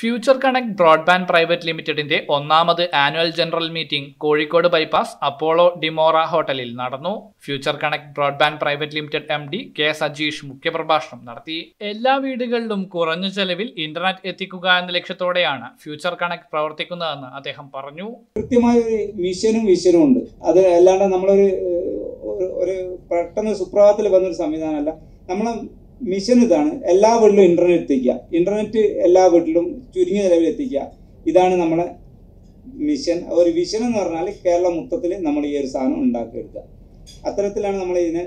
future connect broadband private ലിമിറ്റഡിന്റെ ഒന്നാമത് annual general meeting Kozhikode bypass Apollo Dimora ഹോട്ടലിൽ നടന്നു future connect broadband private limited M D K Sajeesh മുഖ്യപ്രഭാഷണം നടത്തി എല്ലാ വീടുകളിലും കുറഞ്ഞ ചെലവിൽ ഇന്റർനെറ്റ് എത്തിക്കുക എന്ന ലക്ഷ്യത്തോടെയാണ് ഫ്യൂച്ചർ കണക്ട് പ്രവർത്തിക്കുന്നതെന്ന് അദ്ദേഹം പറഞ്ഞു കൃത്യമായ ഒരു മിഷനും വിഷനും ഉണ്ട് അത് അല്ലാണ്ട് നമ്മളൊരു ഏഹ്, ഒരു- ഒരു പെട്ടെന്ന് സുപ്രഭാതത്തിൽ വന്നൊരു സംവിധാനമല്ല നമ്മളെ മിഷൻ ഇതാണ് എല്ലാ വീട്ടിലും ഇന്റർനെറ്റ് എത്തിക്കുക ഇന്റർനെറ്റ് എല്ലാ വീട്ടിലും ചുരുങ്ങിയ നിലവിൽ എത്തിക്കുക ഇതാണ് നമ്മളെ മിഷൻ ഒരു വിഷൻ എന്ന് പറഞ്ഞാൽ കേരള മൊത്തത്തിൽ നമ്മൾ ഈ ഒരു സാധനം ഉണ്ടാക്കിയെടുക്കുക അത്തരത്തിലാണ് നമ്മൾ ഇതിനെ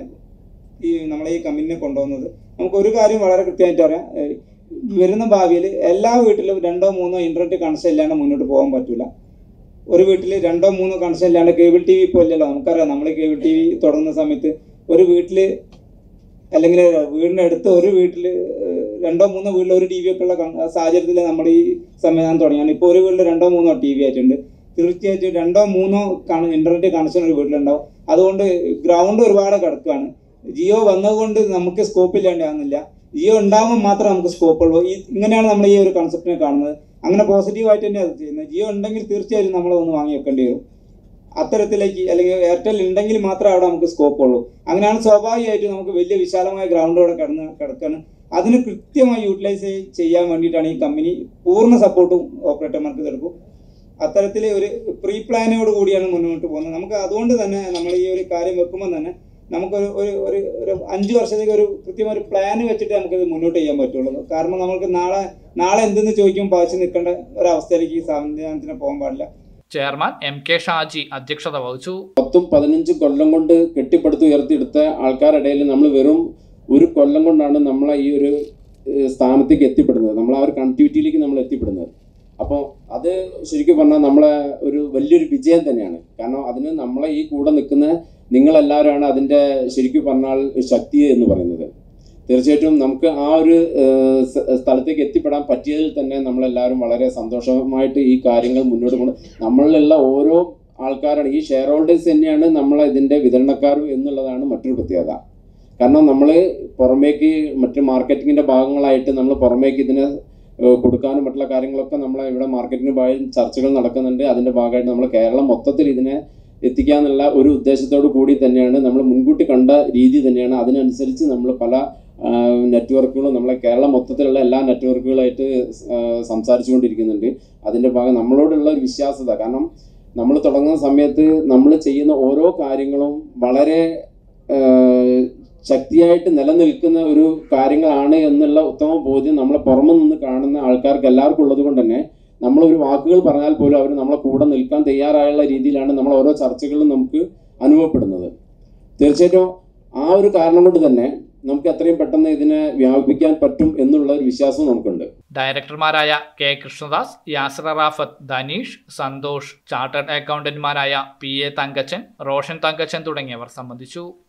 ഈ നമ്മളെ ഈ കമ്പനിനെ കൊണ്ടുപോകുന്നത് നമുക്ക് ഒരു കാര്യം വളരെ കൃത്യമായിട്ട് അറിയാം ഏഹ്, വരുന്ന ഭാവിയിൽ എല്ലാ വീട്ടിലും രണ്ടോ മൂന്നോ ഇന്റർനെറ്റ് കണക്ഷൻ ഇല്ലാണ്ട് മുന്നോട്ട് പോകാൻ പറ്റില്ല ഒരു വീട്ടിൽ രണ്ടോ മൂന്നോ കണക്ഷൻ ഇല്ലാണ്ട് കേബിൾ ടി വി ഇപ്പോൾ ഇല്ലല്ലോ നമുക്കറിയാം നമ്മൾ കേബിൾ ടി വി തുടങ്ങുന്ന സമയത്ത് ഒരു വീട്ടിൽ അല്ലെങ്കിൽ വീടിൻ്റെ അടുത്ത് ഒരു വീട്ടിൽ രണ്ടോ മൂന്നോ വീട്ടിൽ ഒരു ടി വി ഒക്കെ ഉള്ള കൺ- സാഹചര്യത്തിൽ നമ്മൾ ഈ സംവിധാനം തുടങ്ങിയാണ് ഇപ്പോൾ ഒരു വീട്ടിൽ രണ്ടോ മൂന്നോ ടി വി ആയിട്ടുണ്ട് തീർച്ചയായിട്ടും രണ്ടോ മൂന്നോ ഇന്റർനെറ്റ് കണക്ഷൻ ഒരു വീട്ടിലുണ്ടാവും അതുകൊണ്ട് ഗ്രൗണ്ട് ഒരുപാട് കിടക്കുകയാണ് ജിയോ വന്നതുകൊണ്ട് നമുക്ക് സ്കോപ്പ് ഇല്ലാണ്ടാകുന്നില്ല ജിയോ ഉണ്ടാകുമ്പോൾ മാത്രമേ നമുക്ക് സ്കോപ്പ് ഉള്ളൂ ഈ ഇങ്ങനെയാണ് നമ്മൾ ഈ ഒരു കൺസെപ്റ്റിനെ കാണുന്നത് അങ്ങനെ പോസിറ്റീവായിട്ട് തന്നെ അത് ചെയ്യുന്നത് ജിയോ ഉണ്ടെങ്കിൽ തീർച്ചയായും നമ്മൾ ഒന്ന് വാങ്ങി വെക്കേണ്ടി വരും അത്തരത്തിലേക്ക് അല്ലെങ്കിൽ എയർടെൽ ഉണ്ടെങ്കിൽ മാത്രമേ അവിടെ നമുക്ക് സ്കോപ്പ് ഉള്ളൂ അങ്ങനെയാണ് സ്വാഭാവികമായിട്ടും നമുക്ക് വലിയ വിശാലമായ ഗ്രൗണ്ട് അവിടെ കിടന്ന് കിടക്കാണ് അതിന് കൃത്യമായി യൂട്ടിലൈസ് ചെയ്യാൻ വേണ്ടിയിട്ടാണ് ഈ കമ്പനി പൂർണ്ണ സപ്പോർട്ടും ഓപ്പറേറ്റർമാർക്ക് കൊടുക്കും അത്തരത്തിൽ ഒരു പ്രീ പ്ലാനോട് കൂടിയാണ് മുന്നോട്ട് പോകുന്നത് നമുക്ക് അതുകൊണ്ട് തന്നെ നമ്മൾ ഈ ഒരു കാര്യം വെക്കുമ്പോൾ തന്നെ നമുക്കൊരു ഒരു ഒരു ഒരു അഞ്ച് വർഷത്തേക്ക് ഒരു കൃത്യമായ ഒരു പ്ലാൻ വെച്ചിട്ട് നമുക്കിത് മുന്നോട്ട് ചെയ്യാൻ പറ്റുള്ളൂ കാരണം നമുക്ക് നാളെ നാളെ എന്തെന്ന് ചോദിക്കുമ്പോൾ പാച്ച് നിൽക്കേണ്ട ഒരവസ്ഥയിലേക്ക് ഈ സംവിധാനത്തിന് പോകാൻ പാടില്ല ചെയർമാൻ എം കെ ഷാജി അധ്യക്ഷത വഹിച്ചു പത്തും പതിനഞ്ചും കൊല്ലം കൊണ്ട് കെട്ടിപ്പടുത്ത് ഉയർത്തിയെടുത്ത ആൾക്കാരുടെ ഇടയിൽ നമ്മൾ വെറും ഒരു കൊല്ലം കൊണ്ടാണ് നമ്മളെ ഈ ഒരു ഏഹ്, സ്ഥാനത്തേക്ക് എത്തിപ്പെടുന്നത് നമ്മൾ ആ ഒരു കണക്ടിവിറ്റിയിലേക്ക് നമ്മൾ എത്തിപ്പെടുന്നത് അപ്പോൾ അത് ശരിക്കും പറഞ്ഞാൽ നമ്മളെ ഒരു വലിയൊരു വിജയം തന്നെയാണ് കാരണം അതിന് നമ്മളെ ഈ കൂടെ നിൽക്കുന്ന നിങ്ങളെല്ലാവരുമാണ് അതിൻ്റെ ശരിക്കും പറഞ്ഞാൽ ശക്തി എന്ന് പറയുന്നത് തീർച്ചയായിട്ടും നമുക്ക് ആ ഒരു ഏഹ്, സ്ഥ- സ്ഥലത്തേക്ക് എത്തിപ്പെടാൻ പറ്റിയതിൽ തന്നെ നമ്മളെല്ലാവരും വളരെ സന്തോഷമായിട്ട് ഈ കാര്യങ്ങൾ മുന്നോട്ട് കൊണ്ട് നമ്മളിലുള്ള ഓരോ ആൾക്കാരാണ് ഈ ഷെയർ ഹോൾഡേഴ്സ് തന്നെയാണ് നമ്മൾ ഇതിൻ്റെ വിതരണക്കാർ എന്നുള്ളതാണ് മറ്റൊരു പ്രത്യേകത കാരണം നമ്മൾ പുറമേക്ക് മറ്റ് മാർക്കറ്റിങ്ങിൻ്റെ ഭാഗങ്ങളായിട്ട് നമ്മൾ പുറമേക്ക് ഇതിനെ ഏഹ്, കൊടുക്കാനും മറ്റുള്ള കാര്യങ്ങളൊക്കെ നമ്മളെ ഇവിടെ മാർക്കറ്റിന് ഭാഗം ചർച്ചകൾ നടക്കുന്നുണ്ട് അതിൻ്റെ ഭാഗമായിട്ട് നമ്മൾ കേരളം മൊത്തത്തിൽ ഇതിനെ എത്തിക്കാന്നുള്ള ഒരു ഉദ്ദേശത്തോടു കൂടി തന്നെയാണ് നമ്മൾ മുൻകൂട്ടി കണ്ട രീതി തന്നെയാണ് അതിനനുസരിച്ച് നമ്മൾ പല നെറ്റ്വർക്കുകളും നമ്മളെ കേരളം മൊത്തത്തിലുള്ള എല്ലാ നെറ്റ്വർക്കുകളായിട്ട് സംസാരിച്ചുകൊണ്ടിരിക്കുന്നുണ്ട് അതിൻ്റെ ഭാഗം നമ്മളോടുള്ള ഒരു വിശ്വാസത കാരണം നമ്മൾ തുടങ്ങുന്ന സമയത്ത് നമ്മൾ ചെയ്യുന്ന ഓരോ കാര്യങ്ങളും വളരെ ആ, ശക്തിയായിട്ട് നിലനിൽക്കുന്ന ഒരു കാര്യങ്ങളാണ് എന്നുള്ള ഉത്തമ ബോധ്യം നമ്മളെ പുറമെ നിന്ന് കാണുന്ന ആൾക്കാർക്ക് എല്ലാവർക്കും ഉള്ളത് കൊണ്ട് തന്നെ നമ്മൾ ഒരു വാക്കുകൾ പറഞ്ഞാൽ പോലും അവർ നമ്മളെ കൂടെ നിൽക്കാൻ തയ്യാറായുള്ള രീതിയിലാണ് നമ്മൾ ഓരോ ചർച്ചകളിലും നമുക്ക് അനുഭവപ്പെടുന്നത് തീർച്ചയായിട്ടും ആ ഒരു കാരണം കൊണ്ട് തന്നെ നമുക്ക് എത്രയും പെട്ടെന്ന് ഇതിനെ വ്യാപിപ്പിക്കാൻ പറ്റും എന്നുള്ള ഒരു വിശ്വാസവും നമുക്കുണ്ട് ഡയറക്ടർമാരായ കെ കൃഷ്ണദാസ് യാസിർ റാഫത്ത് ധനീഷ് സന്തോഷ് ചാർട്ടേഡ് അക്കൗണ്ടന്റ്മാരായ പി എ തങ്കച്ചൻ റോഷൻ തങ്കച്ചൻ തുടങ്ങിയവർ സംബന്ധിച്ചു